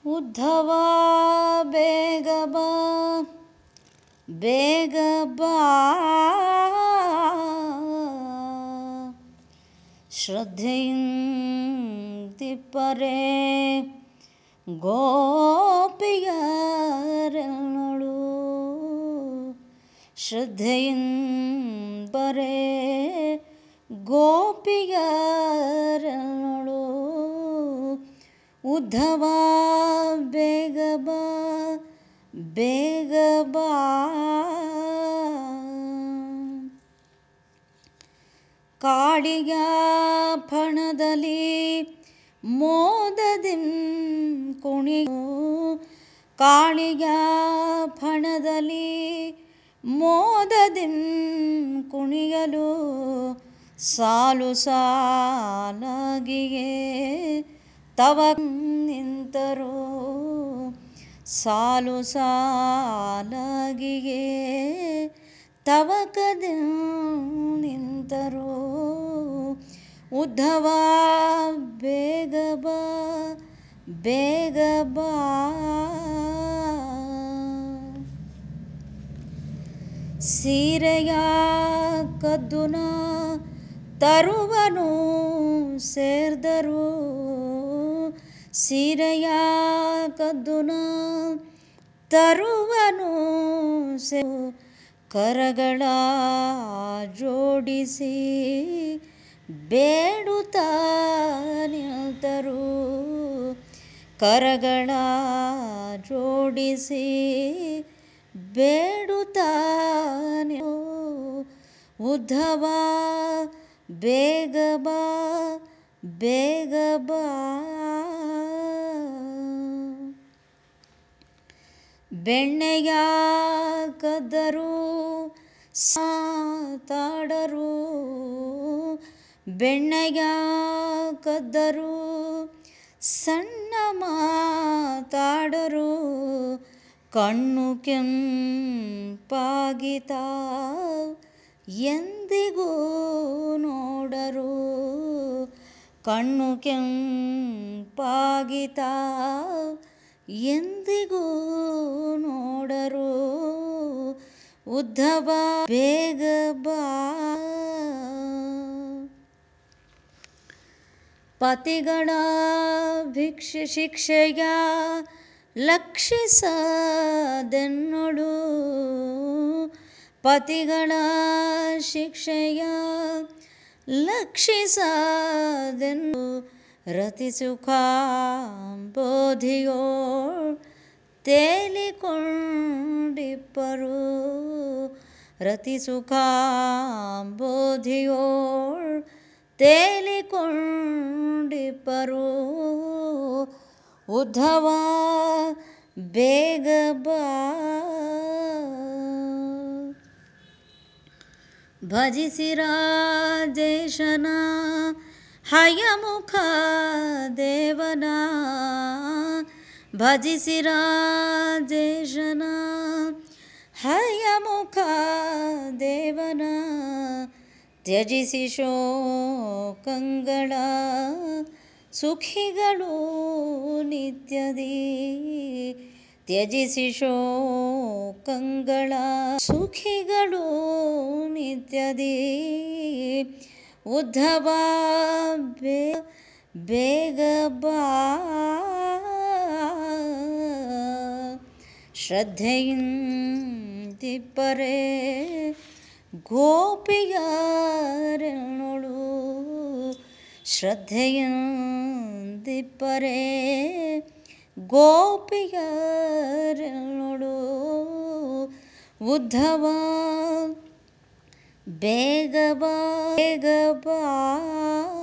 ಉದ್ಧವ ಬೇಗ ಬಾ ಬೇಗ ಬಾ ಶ್ರದ್ಧೆಯಿಂದಿಪ್ಪರೆ ಗೋಪಿಯರನಳು ಶ್ರದ್ಧೆಯಿಂಬರೆ ಗೋಪಿಯರನಳು ಉದ್ಧವ ಬೇಗ ಬಾ ಬೇಗ ಬಾ ಕಾಳಿಯ ಫಣದಲ್ಲಿ ಮೋದದಿಂ ಕುಣಿಯು ಕಾಳಿಯ ಫಣದಲ್ಲಿ ಮೋದದಿಂ ಕುಣಿಯಲು ಸಾಲು ಸಾಲಾಗಿಯೇ ತವ ನಿಂತರು ಸಾಲು ಸಾಲಾಗಿಯೇ ತವಕದ ನಿಂತರು ಉದ್ಧವ ಬೇಗ ಬಾ ಬೇಗ ಬಾ ಸೀರೆಯ ಕದ್ದುನ ತರುವನು ಸೇರ್ದರು ಸೀರೆಯ ಕದ್ದುನ ತರುವನು ಸೇ ಕರಗಳ ಜೋಡಿಸಿ ಬೇಡುತ್ತಾ ನಿಲ್ತರು ಕರಗಳ ಜೋಡಿಸಿ ಬೇಡುತ್ತಾ ಉದ್ಧವ ಬೇಗ ಬಾ ಬೇಗ ಬಾ ಬೆಣ್ಣೆಯ ಕದ್ದರು ಸಾತಾಡರು ಬೆಣ್ಣೆಯ ಕದ್ದರು ಸಣ್ಣ ಮಾತಾಡರು ಕಣ್ಣು ಕೆಂಪಾಗಿತ ಎಂದಿಗೂ ನೋಡರು ಕಣ್ಣು ಕೆಂಪಾಗಿತ ಎಂದಿಗೂ ನೋಡರು ಉದ್ಧವ ಬೇಗ ಬಾ ಪತಿಗಳ ಭಿಕ್ಷೆ ಶಿಕ್ಷೆಯ ಲಕ್ಷಿಸದೆನ್ನೊಳು ಪತಿಗಳ ಶಿಕ್ಷೆಯ ಲಕ್ಷಿಸದೆನ್ನು ರತಿ ಸುಖಾಂಬೋಧಿಯೋ ತೇಲಿಕೊಂಡಿಪ್ಪರು ರತಿ ಸುಖಾಂಬೋಧಿಯೋ ತೇಲಿಕೊಂಡಿಪ್ಪರು ಉದ್ಧವ ಬೇಗ ಬಾ ಭಜಿಸಿರಾಜೇಶನ ಹಯಮುಖ ದೇವನ ಭಜಿಸಿರಾಜೇಶನ ಹಯಮುಖ ದೇವನ ತ್ಯಜಿಸಿ ಶೋಕಂಗಳ ಸುಖಿಗಳು ನಿತ್ಯದಿ ತ್ಯಜಿಸಿ ಶೋಕಂಗಳ ಸುಖಿಗಳು ನಿತ್ಯದಿ ಉದ್ಧವ ಬೇ ಬೇಗ ಬಾ ಶ್ರದ್ಧೆಯಿಂದಿಪ್ಪರೆ ಗೋಪಿಯರನಳು ಶ್ರದ್ಧೆಯಿಂದಿಪ್ಪರೆ ಗೋಪಿಯರನಳು ಉದ್ಧವ ಬೇಗ ಬಾ ಬೇಗ ಬಾ